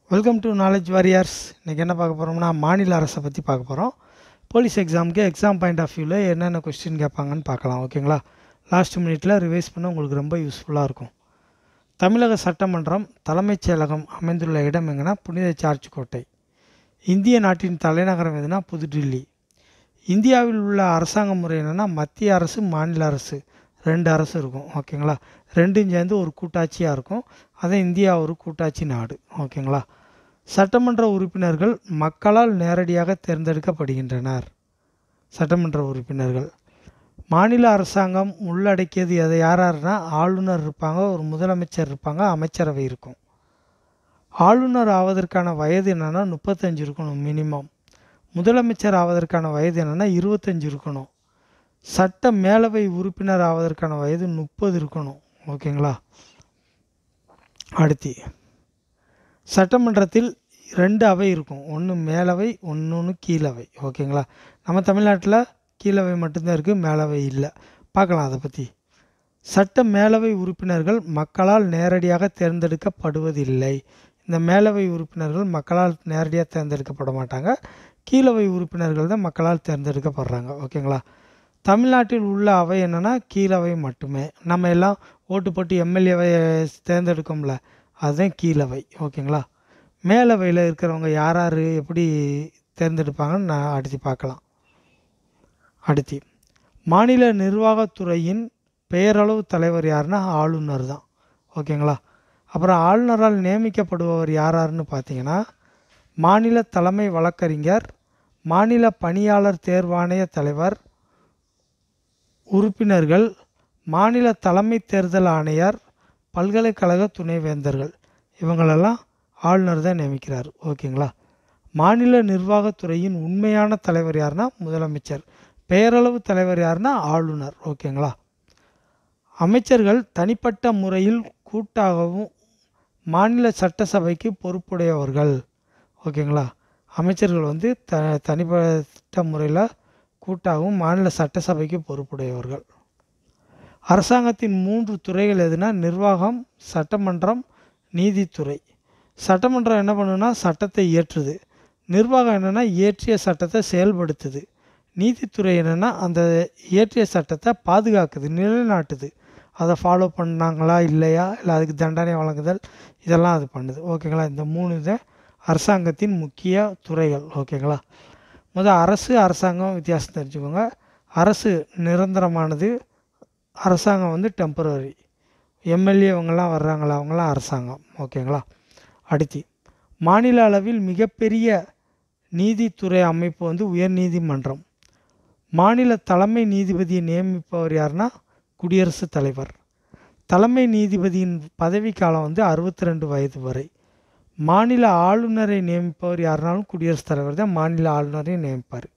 welcome to knowledge warriors இன்றைக்கி என்ன பார்க்க போகிறோம்னா மாநில அரசை பற்றி பார்க்க போகிறோம் போலீஸ் எக்ஸாமுக்கு எக்ஸாம் பாயிண்ட் ஆஃப் வியூவில் என்னென்ன கொஸ்டின் கேட்பாங்கன்னு பார்க்கலாம் ஓகேங்களா லாஸ்ட் மினிட்ல ரிவைஸ் பண்ண உங்களுக்கு ரொம்ப யூஸ்ஃபுல்லாக இருக்கும் தமிழக சட்டமன்றம் தலைமைச் செயலகம் அமைந்துள்ள இடம் எங்கன்னா புனித சார்ஜ் கோட்டை இந்திய நாட்டின் தலைநகரம் எதுனா புதுடில்லி இந்தியாவில் உள்ள அரசாங்க முறை என்னென்னா மத்திய அரசு மாநில அரசு ரெண்டு அரசு இருக்கும் ஓகேங்களா ரெண்டும் சேர்ந்து ஒரு கூட்டாட்சியாக இருக்கும் அதே இந்தியா ஒரு கூட்டாட்சி நாடு ஓகேங்களா சட்டமன்ற உறுப்பினர்கள் மக்களால் நேரடியாக தேர்ந்தெடுக்கப்படுகின்றனர் சட்டமன்ற உறுப்பினர்கள் மாநில அரசாங்கம் உள்ளடக்கியது எதை யார் யாருன்னா ஆளுநர் இருப்பாங்க ஒரு முதலமைச்சர் இருப்பாங்க அமைச்சரவை இருக்கும் ஆளுநர் ஆவதற்கான வயது என்னென்னா முப்பத்தஞ்சு இருக்கணும் மினிமம் முதலமைச்சர் ஆவதற்கான வயது என்னென்னா இருபத்தஞ்சு இருக்கணும் சட்ட மேலவை உறுப்பினர் ஆவதற்கான வயது முப்பது இருக்கணும் ஓகேங்களா அடுத்து சட்டமன்றத்தில் ரெண்டு அவை இருக்கும் ஒன்று மேலவை ஒன்று கீழவை ஓகேங்களா நம்ம தமிழ்நாட்டில் கீழவை மட்டும்தான் இருக்குது மேலவை இல்லை பார்க்கலாம் அதை பற்றி சட்ட மேலவை உறுப்பினர்கள் மக்களால் நேரடியாக தேர்ந்தெடுக்கப்படுவதில்லை இந்த மேலவை உறுப்பினர்கள் மக்களால் நேரடியாக தேர்ந்தெடுக்கப்பட மாட்டாங்க கீழவை உறுப்பினர்கள் தான் மக்களால் தேர்ந்தெடுக்கப்படுறாங்க ஓகேங்களா தமிழ்நாட்டில் உள்ள அவை என்னென்னா கீழவை மட்டுமே நம்ம எல்லாம் ஓட்டு போட்டு எம்எல்ஏவை தேர்ந்தெடுக்கோம்ல அதுதான் கீழவை ஓகேங்களா மேலவையில் இருக்கிறவங்க யார் யார் எப்படி தேர்ந்தெடுப்பாங்கன்னு நான் அடுத்து பார்க்கலாம் அடுத்து மாநில நிர்வாகத்துறையின் பெயரளவு தலைவர் யாருன்னா ஆளுநர் தான் ஓகேங்களா அப்புறம் ஆளுநரால் நியமிக்கப்படுபவர் யார் யாருன்னு பார்த்தீங்கன்னா மாநில தலைமை வழக்கறிஞர் மாநில பணியாளர் தேர்வாணைய தலைவர் உறுப்பினர்கள் மாநில தலைமை தேர்தல் ஆணையர் பல்கலைக்கழக துணைவேந்தர்கள் இவங்களெல்லாம் ஆளுநர் தான் நியமிக்கிறார் ஓகேங்களா மாநில நிர்வாகத்துறையின் உண்மையான தலைவர் யாருன்னா முதலமைச்சர் பெயரளவு தலைவர் யாருன்னா ஆளுநர் ஓகேங்களா அமைச்சர்கள் தனிப்பட்ட முறையில் கூட்டாகவும் மாநில சட்டசபைக்கு பொறுப்புடையவர்கள் ஓகேங்களா அமைச்சர்கள் வந்து த தனிப்பட்ட முறையில் கூட்டாகவும் மாநில சட்டசபைக்கு பொறுப்புடையவர்கள் அரசாங்கத்தின் மூன்று துறைகள் எதுனா நிர்வாகம் சட்டமன்றம் நீதித்துறை சட்டமன்றம் என்ன பண்ணுன்னா சட்டத்தை இயற்றுது நிர்வாகம் என்னென்னா இயற்றிய சட்டத்தை செயல்படுத்துது நீதித்துறை என்னென்னா அந்த இயற்றிய சட்டத்தை பாதுகாக்குது நிலைநாட்டுது அதை ஃபாலோ பண்ணாங்களா இல்லையா இல்லை அதுக்கு தண்டனை வழங்குதல் இதெல்லாம் அது பண்ணுது ஓகேங்களா இந்த மூணு தான் அரசாங்கத்தின் முக்கிய துறைகள் ஓகேங்களா முதல் அரசு அரசாங்கம் வித்தியாசம் தெரிஞ்சுக்கோங்க அரசு நிரந்தரமானது அரசாங்கம் வந்து டெம்பரரி எம்எல்ஏ இவங்கெல்லாம் வர்றாங்களா அவங்களாம் அரசாங்கம் ஓகேங்களா அடுத்து மாநில அளவில் மிகப்பெரிய நீதித்துறை அமைப்பு வந்து உயர்நீதிமன்றம் மாநில தலைமை நீதிபதியை நியமிப்பவர் யாருன்னா குடியரசுத் தலைவர் தலைமை நீதிபதியின் பதவிக்காலம் வந்து அறுபத்தி ரெண்டு வயது வரை மாநில ஆளுநரை நியமிப்பவர் யாருனாலும் குடியரசுத் தலைவர் தான் மாநில ஆளுநரை நியமிப்பார்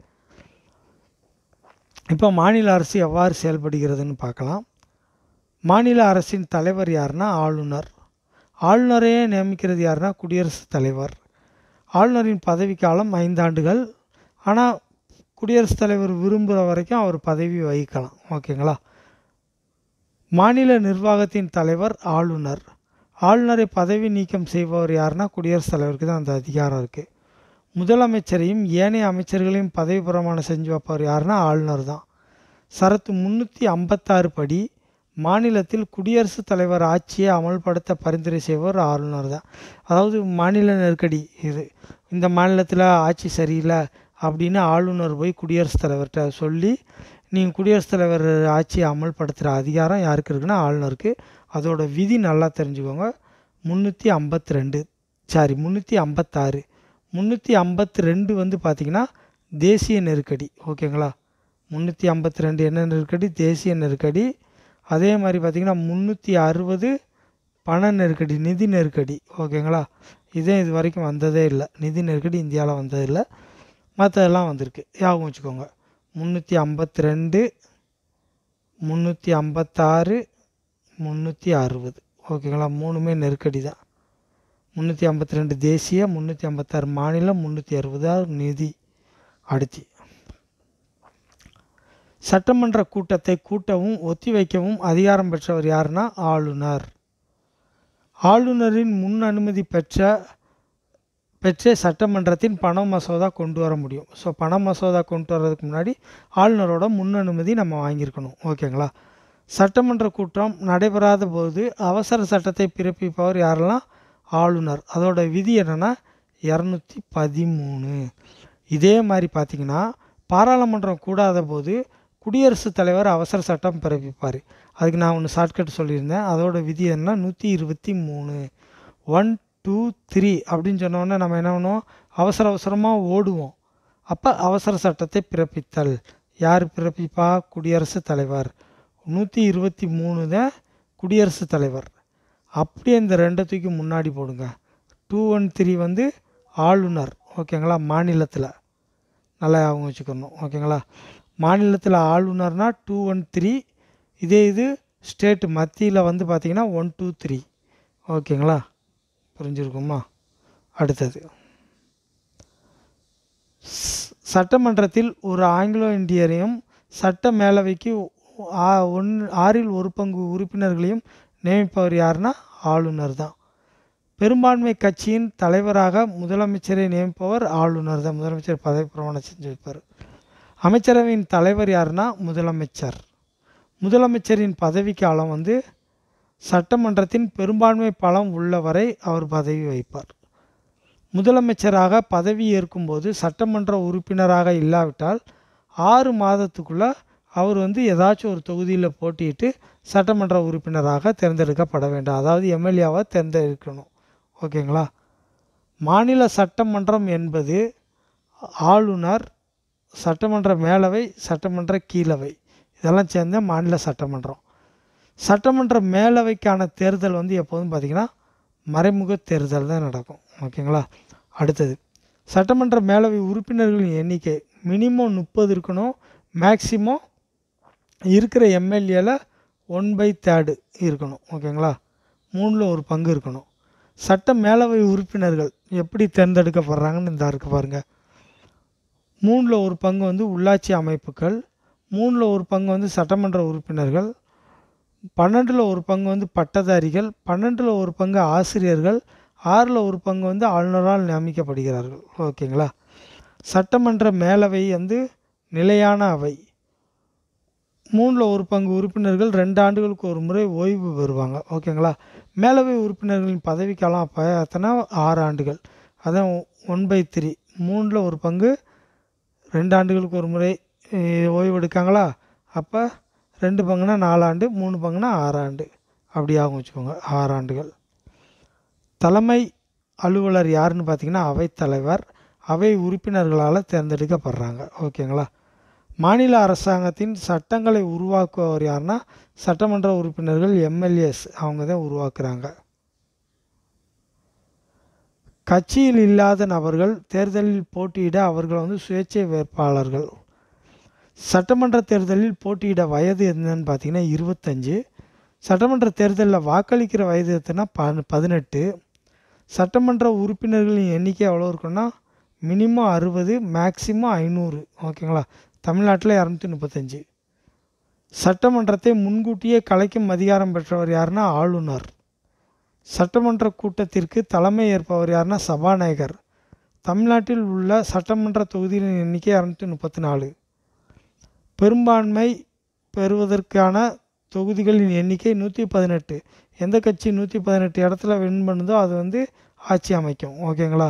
இப்போ மாநில அரசு எவ்வாறு செயல்படுகிறதுன்னு பார்க்கலாம் மாநில அரசின் தலைவர் யாருன்னா ஆளுநர் ஆளுநரையே நியமிக்கிறது யாருன்னா குடியரசுத் தலைவர் ஆளுநரின் பதவிக்காலம் ஐந்தாண்டுகள் ஆனால் குடியரசுத் தலைவர் விரும்புகிற வரைக்கும் அவர் பதவி வகிக்கலாம் ஓகேங்களா மாநில நிர்வாகத்தின் தலைவர் ஆளுநர் ஆளுநரை பதவி நீக்கம் செய்பவர் யாருன்னா குடியரசுத் தலைவருக்கு தான் அந்த அதிகாரம் இருக்குது முதலமைச்சரையும் ஏனைய அமைச்சர்களையும் பதவி பிரமாணம் செஞ்சு வைப்பவர் யாருன்னா ஆளுநர் தான் சரத்து முந்நூற்றி ஐம்பத்தாறு படி மாநிலத்தில் குடியரசுத் தலைவர் ஆட்சியை அமல்படுத்த பரிந்துரை செய்பவர் ஆளுநர் தான் அதாவது மாநில நெருக்கடி இது இந்த மாநிலத்தில் ஆட்சி சரியில்லை அப்படின்னு ஆளுநர் போய் குடியரசுத் தலைவர்கிட்ட சொல்லி நீங்கள் குடியரசுத் தலைவர் ஆட்சியை அமல்படுத்துகிற அதிகாரம் யாருக்கு இருக்குன்னா ஆளுநருக்கு அதோட விதி நல்லா தெரிஞ்சுக்கோங்க முந்நூற்றி ஐம்பத்தி ரெண்டு சாரி முந்நூற்றி ஐம்பத்தாறு முந்நூற்றி ஐம்பத்தி ரெண்டு வந்து பார்த்திங்கன்னா தேசிய நெருக்கடி ஓகேங்களா முந்நூற்றி ஐம்பத்தி ரெண்டு என்ன நெருக்கடி தேசிய நெருக்கடி அதே மாதிரி பார்த்திங்கன்னா முந்நூற்றி அறுபது பண நெருக்கடி நிதி நெருக்கடி ஓகேங்களா இதே இது வரைக்கும் வந்ததே இல்லை நிதி நெருக்கடி இந்தியாவில் வந்ததில்லை மற்றதெல்லாம் வந்திருக்கு ஞாபகம் வச்சுக்கோங்க முந்நூற்றி ஐம்பத்தி ரெண்டு முந்நூற்றி ஐம்பத்தாறு முந்நூற்றி அறுபது ஓகேங்களா மூணுமே நெருக்கடி தான் முந்நூற்றி ஐம்பத்தி ரெண்டு தேசிய முந்நூற்றி ஐம்பத்தாறு மாநிலம் முந்நூற்றி அறுபதாறு நிதி அடுத்து சட்டமன்ற கூட்டத்தை கூட்டவும் ஒத்திவைக்கவும் அதிகாரம் பெற்றவர் யாருன்னா ஆளுநர் ஆளுநரின் முன் அனுமதி பெற்ற பெற்றே சட்டமன்றத்தின் பண மசோதா கொண்டு வர முடியும் ஸோ பண மசோதா கொண்டு வர்றதுக்கு முன்னாடி ஆளுநரோட முன் அனுமதி நம்ம வாங்கியிருக்கணும் ஓகேங்களா சட்டமன்ற கூட்டம் நடைபெறாத போது அவசர சட்டத்தை பிறப்பிப்பவர் யாரெல்லாம் ஆளுநர் அதோட விதி என்னென்னா இரநூத்தி பதிமூணு இதே மாதிரி பார்த்தீங்கன்னா பாராளுமன்றம் கூடாத போது குடியரசுத் தலைவர் அவசர சட்டம் பிறப்பிப்பார் அதுக்கு நான் ஒன்று ஷார்ட்கட் சொல்லியிருந்தேன் அதோட விதி என்ன நூற்றி இருபத்தி மூணு ஒன் டூ த்ரீ அப்படின்னு சொன்னோன்னே நம்ம என்ன பண்ணுவோம் அவசர அவசரமாக ஓடுவோம் அப்போ அவசர சட்டத்தை பிறப்பித்தல் யார் பிறப்பிப்பா குடியரசுத் தலைவர் நூற்றி இருபத்தி மூணு தான் குடியரசுத் தலைவர் அப்படியே இந்த ரெண்டை தூக்கி முன்னாடி போடுங்க டூ ஒன் த்ரீ வந்து ஆளுநர் ஓகேங்களா மாநிலத்தில் நல்லா அவங்க வச்சுக்கணும் ஓகேங்களா மாநிலத்தில் ஆளுநர்னா டூ ஒன் த்ரீ இதே இது ஸ்டேட் மத்தியில் வந்து பார்த்திங்கன்னா ஒன் டூ த்ரீ ஓகேங்களா புரிஞ்சிருக்குமா அடுத்தது ஸ்- சட்டமன்றத்தில் ஒரு ஆங்கிலோ இந்தியரையும் சட்ட மேலவைக்கு ஆ- ஒன் ஆறில் ஒரு பங்கு உறுப்பினர்களையும் நியமிப்பவர் யாருன்னா ஆளுநர் தான் பெரும்பான்மை கட்சியின் தலைவராக முதலமைச்சரை நியமிப்பவர் ஆளுநர் தான் முதலமைச்சர் பதவி பிரமாணம் செஞ்சு வைப்பார் அமைச்சரவையின் தலைவர் யாருன்னா முதலமைச்சர் முதலமைச்சரின் பதவி காலம் வந்து சட்டமன்றத்தின் பெரும்பான்மை பலம் உள்ளவரை அவர் பதவி வைப்பார் முதலமைச்சராக பதவி ஏற்கும்போது சட்டமன்ற உறுப்பினராக இல்லாவிட்டால் ஆறு மாதத்துக்குள்ளே அவர் வந்து ஏதாச்சும் ஒரு தொகுதியில் போட்டியிட்டு சட்டமன்ற உறுப்பினராக தேர்ந்தெடுக்கப்பட வேண்டும் அதாவது எம்எல்ஏவாக தேர்ந்தெடுக்கணும் ஓகேங்களா மாநில சட்டமன்றம் என்பது ஆளுநர் சட்டமன்ற மேலவை சட்டமன்ற கீழவை இதெல்லாம் சேர்ந்த மாநில சட்டமன்றம் சட்டமன்ற மேலவைக்கான தேர்தல் வந்து எப்போதும் பார்த்திங்கன்னா மறைமுக தேர்தல் தான் நடக்கும் ஓகேங்களா அடுத்தது சட்டமன்ற மேலவை உறுப்பினர்களின் எண்ணிக்கை மினிமம் முப்பது இருக்கணும் மேக்சிமம் இருக்கிற எம்எல்ஏல ஒன் பை தேர்டு இருக்கணும் ஓகேங்களா மூணில் ஒரு பங்கு இருக்கணும் சட்ட மேலவை உறுப்பினர்கள் எப்படி தேர்ந்தெடுக்கப்படுறாங்கன்னு இந்த இருக்கு பாருங்கள் மூணில் ஒரு பங்கு வந்து உள்ளாட்சி அமைப்புகள் மூணில் ஒரு பங்கு வந்து சட்டமன்ற உறுப்பினர்கள் பன்னெண்டில் ஒரு பங்கு வந்து பட்டதாரிகள் பன்னெண்டில் ஒரு பங்கு ஆசிரியர்கள் ஆறில் ஒரு பங்கு வந்து ஆளுநரால் நியமிக்கப்படுகிறார்கள் ஓகேங்களா சட்டமன்ற மேலவை வந்து நிலையான அவை மூணில் ஒரு பங்கு உறுப்பினர்கள் ரெண்டு ஆண்டுகளுக்கு ஒரு முறை ஓய்வு பெறுவாங்க ஓகேங்களா மேலவை உறுப்பினர்களின் பதவிக்காலம் அப்போ எத்தனை ஆறு ஆண்டுகள் அதான் ஒன் பை த்ரீ மூணில் ஒரு பங்கு ரெண்டு ஆண்டுகளுக்கு ஒரு முறை அஹ், ஓய்வு எடுக்காங்களா அப்போ ரெண்டு பங்குனா நாலாண்டு மூணு பங்குனா ஆறாண்டு அப்படி ஆகும் வச்சுக்கோங்க ஆறு ஆண்டுகள் தலைமை அலுவலர் யாருன்னு பார்த்தீங்கன்னா அவைத்தலைவர் அவை உறுப்பினர்களால் தேர்ந்தெடுக்கப்படுறாங்க ஓகேங்களா மாநில அரசாங்கத்தின் சட்டங்களை உருவாக்குபவர் யாருன்னா சட்டமன்ற உறுப்பினர்கள் எம்எல்ஏஸ் அவங்க தான் உருவாக்குறாங்க கட்சியில் இல்லாத நபர்கள் தேர்தலில் போட்டியிட அவர்கள் வந்து சுயேட்சை வேட்பாளர்கள் சட்டமன்ற தேர்தலில் போட்டியிட வயது என்னன்னு பார்த்தீங்கன்னா இருபத்தஞ்சு சட்டமன்ற தேர்தலில் வாக்களிக்கிற வயது எத்தனை ப பதினெட்டு சட்டமன்ற உறுப்பினர்களின் எண்ணிக்கை எவ்வளோ இருக்குன்னா மினிமம் அறுபது மேக்சிமம் ஐநூறு ஓகேங்களா தமிழ்நாட்டில் இரநூத்தி முப்பத்தஞ்சு சட்டமன்றத்தை முன்கூட்டியே கலைக்கும் அதிகாரம் பெற்றவர் யாருன்னா ஆளுநர் சட்டமன்ற கூட்டத்திற்கு தலைமை ஏற்பவர் யாருன்னா சபாநாயகர் தமிழ்நாட்டில் உள்ள சட்டமன்ற தொகுதிகளின் எண்ணிக்கை இரநூத்தி முப்பத்தி நாலு பெரும்பான்மை பெறுவதற்கான தொகுதிகளின் எண்ணிக்கை நூற்றி பதினெட்டு எந்த கட்சி நூற்றி பதினெட்டு இடத்துல வின் பண்ணுதோ அது வந்து ஆட்சி அமைக்கும் ஓகேங்களா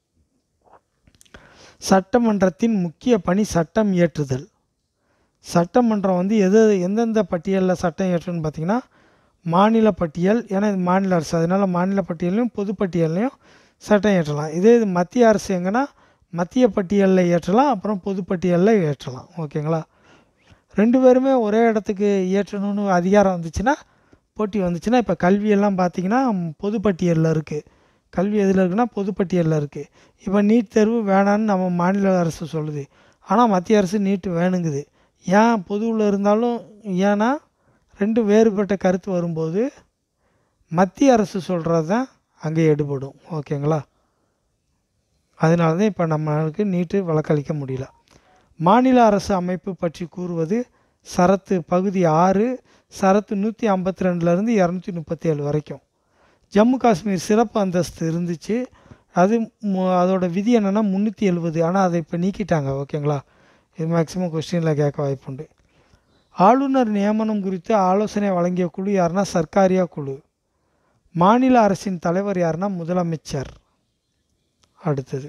சட்டமன்றத்தின் முக்கிய பணி சட்டம் இயற்றுதல் சட்டமன்றம் வந்து எது எந்தெந்த பட்டியலில் சட்டம் இயற்றுன்னு பார்த்தீங்கன்னா மாநில பட்டியல் ஏன்னா இது மாநில அரசு அதனால் மாநில பட்டியலையும் பொதுப்பட்டியல்லையும் சட்டம் இயற்றலாம் இதே இது மத்திய அரசு எங்கன்னா மத்திய பட்டியலில் இயற்றலாம் அப்புறம் பொதுப்பட்டியலில் இயற்றலாம் ஓகேங்களா ரெண்டு பேருமே ஒரே இடத்துக்கு இயற்றணும்னு அதிகாரம் வந்துச்சுன்னா போட்டி வந்துச்சுன்னா இப்போ கல்வியெல்லாம் பார்த்தீங்கன்னா பொதுப்பட்டியலில் இருக்குது கல்வி எதில் இருக்குன்னா பொதுப்பட்டியலில் இருக்குது இப்போ நீட் தேர்வு வேணான்னு நம்ம மாநில அரசு சொல்லுது ஆனால் மத்திய அரசு நீட் வேணுங்குது ஏன் பொதுவில் இருந்தாலும் ஏன்னா ரெண்டு வேறுபட்ட கருத்து வரும்போது மத்திய அரசு சொல்கிறது தான் அங்கே எடுபடும் ஓகேங்களா அதனால தான் இப்போ நம்மளுக்கு நீட்டு வழக்களிக்க முடியல மாநில அரசு அமைப்பு பற்றி கூறுவது சரத்து பகுதி ஆறு சரத்து நூற்றி ஐம்பத்தி ரெண்டுலேருந்து இரநூத்தி முப்பத்தி ஏழு வரைக்கும் ஜம்மு காஷ்மீர் சிறப்பு அந்தஸ்து இருந்துச்சு அது மு- அதோட விதி என்னென்னா முந்நூற்றி எழுபது ஆனால் அதை இப்போ நீக்கிட்டாங்க ஓகேங்களா இது மேக்ஸிமம் கொஸ்டினில் கேட்க வாய்ப்புண்டு ஆளுநர் நியமனம் குறித்து ஆலோசனை வழங்கிய குழு யாருன்னா சர்க்காரியா குழு மாநில அரசின் தலைவர் யாருன்னா முதலமைச்சர் அடுத்தது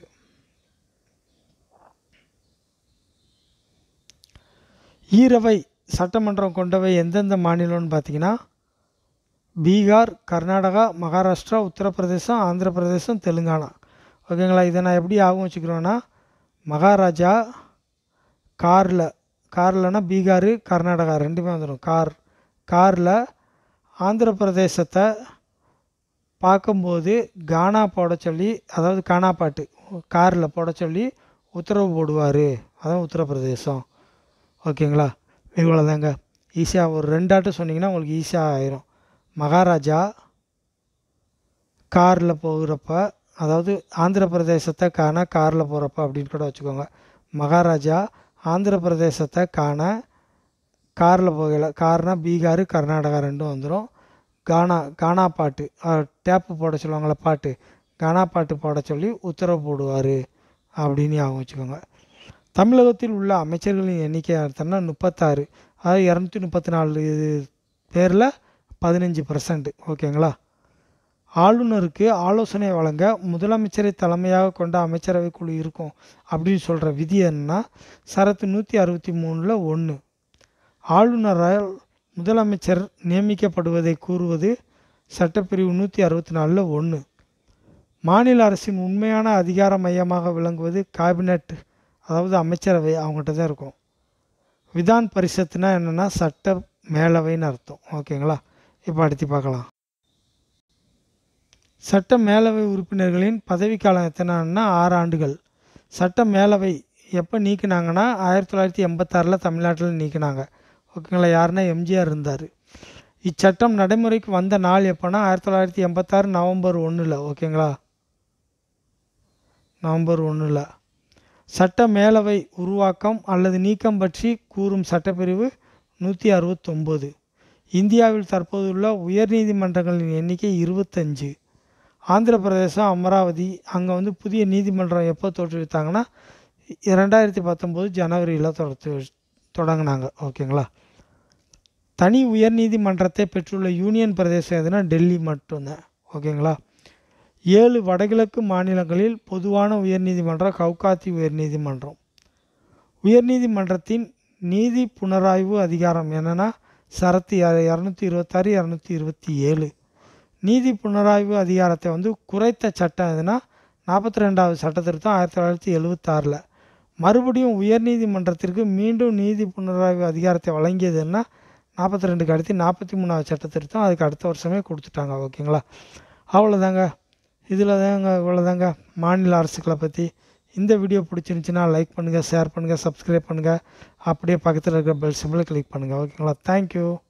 ஈரவை சட்டமன்றம் கொண்டவை எந்தெந்த மாநிலம்னு பார்த்தீங்கன்னா பீகார் கர்நாடகா மகாராஷ்டிரா உத்தரப்பிரதேசம் ஆந்திர பிரதேசம் தெலுங்கானா ஓகேங்களா இதை நான் எப்படி ஆகும் வச்சுக்கிறோன்னா மகாராஜா காரில் கார்லனா பீகார் கர்நாடகா ரெண்டுமே வந்துடும் கார் காரில் ஆந்திர பிரதேசத்தை பார்க்கும்போது கானா போட சொல்லி அதாவது கானா பாட்டு காரில் போட சொல்லி உத்தரவு போடுவார் அதான் உத்தரப்பிரதேசம் ஓகேங்களா இவ்வளோதாங்க ஈஸியாக ஒரு ரெண்டாட்டம் சொன்னீங்கன்னா உங்களுக்கு ஈஸியாக ஆயிரும் மகாராஜா காரில் போகிறப்ப அதாவது ஆந்திர பிரதேசத்தை காண காரில் போகிறப்ப அப்படின்னு கூட வச்சுக்கோங்க மகாராஜா ஆந்திர பிரதேசத்தை காண காரில் போகல கார்னா பீகார் கர்நாடகா ரெண்டும் வந்துடும் கானா கானா பாட்டு டேப்பு போட சொல்லுவாங்களே பாட்டு கானா பாட்டு போட சொல்லி உத்தரவு போடுவார் அப்படின்னு ஆகும் வச்சுக்கோங்க தமிழகத்தில் உள்ள அமைச்சர்களின் எண்ணிக்கை எடுத்தோம்னா முப்பத்தாறு அதாவது இரநூத்தி முப்பத்தி நாலு பேரில் பதினஞ்சு பர்சன்ட் ஓகேங்களா ஆளுநருக்கு ஆலோசனை வழங்க முதலமைச்சரை தலைமையாக கொண்ட அமைச்சரவை குழு இருக்கும் அப்படின்னு சொல்கிற விதி என்னன்னா சரத்து நூற்றி அறுபத்தி மூணில் ஒன்று ஆளுநரால் முதலமைச்சர் நியமிக்கப்படுவதை கூறுவது சட்டப்பிரிவு நூற்றி அறுபத்தி நாலில் ஒன்று மாநில அரசின் உண்மையான அதிகார மையமாக விளங்குவது கேபினட் அதாவது அமைச்சரவை அவங்ககிட்ட தான் இருக்கும் விதான் பரிஷத்துனா என்னென்னா சட்ட மேலவைன்னு அர்த்தம் ஓகேங்களா இப்போ அடுத்து பார்க்கலாம் சட்ட மேலவை உறுப்பினர்களின் பதவிக்காலம் எத்தனைன்னா ஆறு ஆண்டுகள் சட்ட மேலவை எப்போ நீக்கினாங்கன்னா ஆயிரத்தி தொள்ளாயிரத்தி எண்பத்தாறில் தமிழ்நாட்டில் நீக்கினாங்க ஓகேங்களா யாருன்னா எம்ஜிஆர் இருந்தார் இச்சட்டம் நடைமுறைக்கு வந்த நாள் எப்போனா ஆயிரத்தி தொள்ளாயிரத்தி எண்பத்தாறு நவம்பர் ஒன்றில் ஓகேங்களா நவம்பர் ஒன்றில் சட்ட மேலவை உருவாக்கம் அல்லது நீக்கம் பற்றி கூறும் சட்டப்பிரிவு நூற்றி அறுபத்தொம்போது இந்தியாவில் தற்போதுள்ள உயர்நீதிமன்றங்களின் எண்ணிக்கை இருபத்தஞ்சு ஆந்திர பிரதேசம் அமராவதி அங்கே வந்து புதிய நீதிமன்றம் எப்போ தோற்றுவித்தாங்கன்னா ரெண்டாயிரத்தி பத்தொம்போது ஜனவரியில் தொடர்த்து தொடங்கினாங்க ஓகேங்களா தனி உயர்நீதிமன்றத்தை பெற்றுள்ள யூனியன் பிரதேசம் எதுனா டெல்லி மட்டும்தான் ஓகேங்களா ஏழு வடகிழக்கு மாநிலங்களில் பொதுவான உயர்நீதிமன்றம் கவுகாத்தி உயர்நீதிமன்றம் உயர்நீதிமன்றத்தின் நீதி புனராய்வு அதிகாரம் என்னென்னா சரத்து இரநூத்தி இருபத்தாறு இரநூத்தி இருபத்தி ஏழு நீதி புனராய்வு அதிகாரத்தை வந்து குறைத்த சட்டம் எதுனா நாற்பத்தி ரெண்டாவது சட்ட திருத்தம் ஆயிரத்தி தொள்ளாயிரத்தி எழுவத்தாறில் மறுபடியும் உயர்நீதிமன்றத்திற்கு மீண்டும் நீதி புனராய்வு அதிகாரத்தை வழங்கியதுன்னா நாற்பத்தி ரெண்டுக்கு அடுத்து நாற்பத்தி மூணாவது சட்ட திருத்தம் அதுக்கு அடுத்த வருஷமே கொடுத்துட்டாங்க ஓகேங்களா அவ்வளோதாங்க இதில் தாங்க இவ்வளோதாங்க மாநில அரசுகளை பற்றி இந்த வீடியோ பிடிச்சிருந்துச்சின்னா லைக் பண்ணுங்கள் ஷேர் பண்ணுங்கள் சப்ஸ்கிரைப் பண்ணுங்கள் அப்படியே பக்கத்தில் இருக்கிற பெல் சிம்பிளை கிளிக் பண்ணுங்கள் ஓகேங்களா தேங்க்யூ